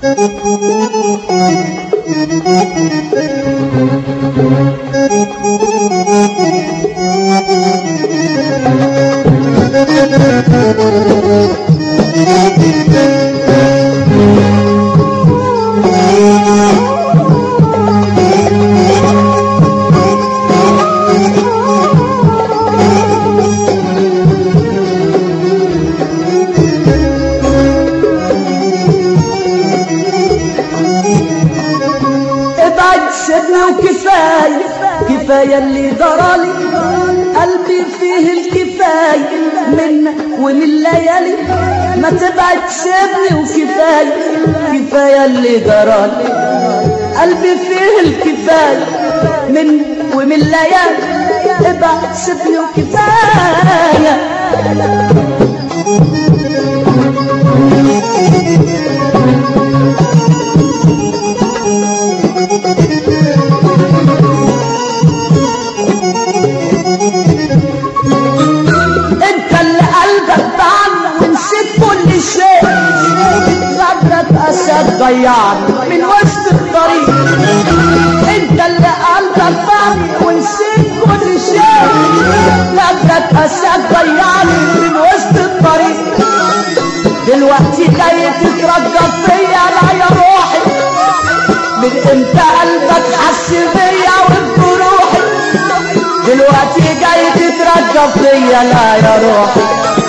ابعد سيبني وكفاية كفاية اللي جرالي قلبي فيه الكفاية منك ومن الليالي ما تبعد سيبني وكفاية كفاية اللي جرالي قلبي فيه الكفاية من ومن الليالي ابعد سيبني وكفاية انت اللي قلبك طعن ونسيت كل شيء غدرك اسد ضيعني من وسط الطريق انت اللي قلبك طعن ونسيت كل شيء غدرك اسد ضيعني من وسط الطريق دلوقتي جاي تترجى فيا لا يا روحي من امتى قلبك حس بيا وبروحي دلوقتي جاي تترجى فيا لا يا روحي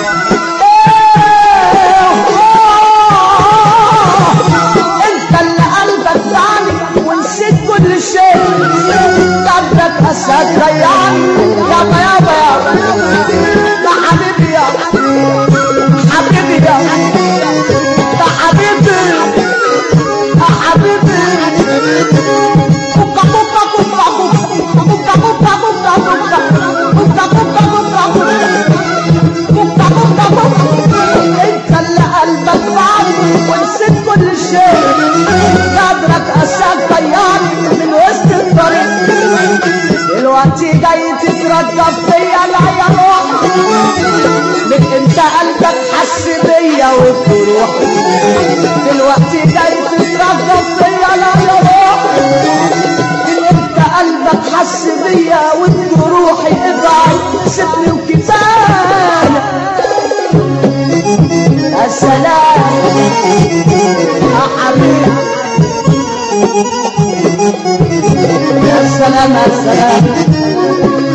انت اللي قلبك ضعني ونسيت كل شيء قدرك اسد ضيعني يابا يابا يابا يا حبيبي يا حبيبي يا يا حبيبي يا حبيبي كوكا كوكا كوكا كوكا كوكا كوكا كوكا كوكا كوكا كوكا كوكا كوكا كوكا انت اللي قلبك بعدي ونسيت كل شيء قدرك اسد طياري من وسط الطريق دلوقتي جاي تترجى فيا لا يا روح من انت قلبك حس بيا وبروح دلوقتي جاي تترجى فيا لا يا روح من انت قلبك حس بيا وانت روحي ابعد سيبني وكفايه يا سلام يا حبيبي يا سلام يا سلام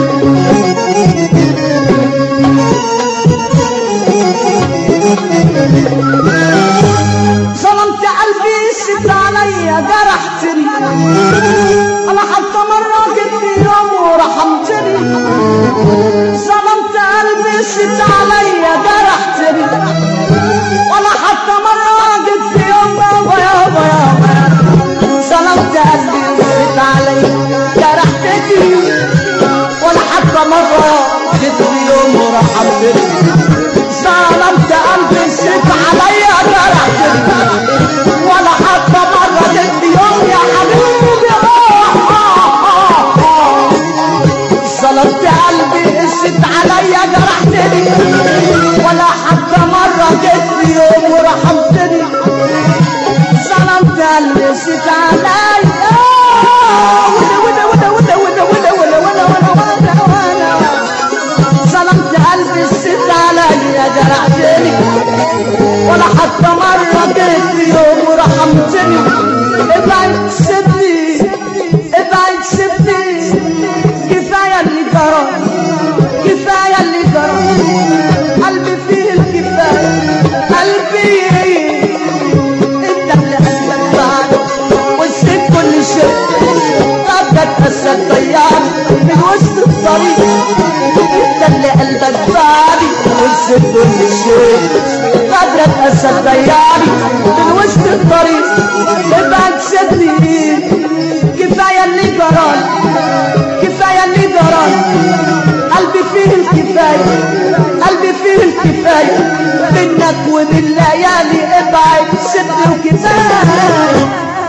ظلمت قلبي سبت عليا جرحتني انا حتى مرة جبت يوم ورحمتني ظلمت قلبي سبت عليا جرحتني وانا حتى مرة جبت يوم يابا يابا يابا ظلمت قلبي وسبت عليا جرحتني ولا حتى مرة جبت يوم ورحمتني ظلمت قلبي سبت عليا جرحتني ولا حتى مرة جبت يوم يا حبيبي آه آه آه آه ظلمت قلبي قست عليا جرحتني ولا حتى مرة جيت يوم ورحمتني ظلمت قلبي قست عليا ودا ودا ودا ودا ودا ودا ودا ودا ودا ودا ودا ظلمت قلبي قست عليا جرحتني ولا حتى مرة جيت يوم ورحمتني ابعد سيبني ابعد سيبني كفاية اللي جرى كفاية اللي جرى قلبي فيه الكفاية قلبي انت اللي قلبك بعد وسيب كل شيء قلبك اسد ضيعت من وسط الطريق انت اللي قلبك بعدي وسيب كل شيء قدرك اسد ضيعني من وسط الطريق ابعد سيبني كفاية اللي جرالي كفاية اللي جرالي قلبي فيه الكفاية قلبي فيه الكفاية منك ومن الليالي ابعد سيبني وكفاية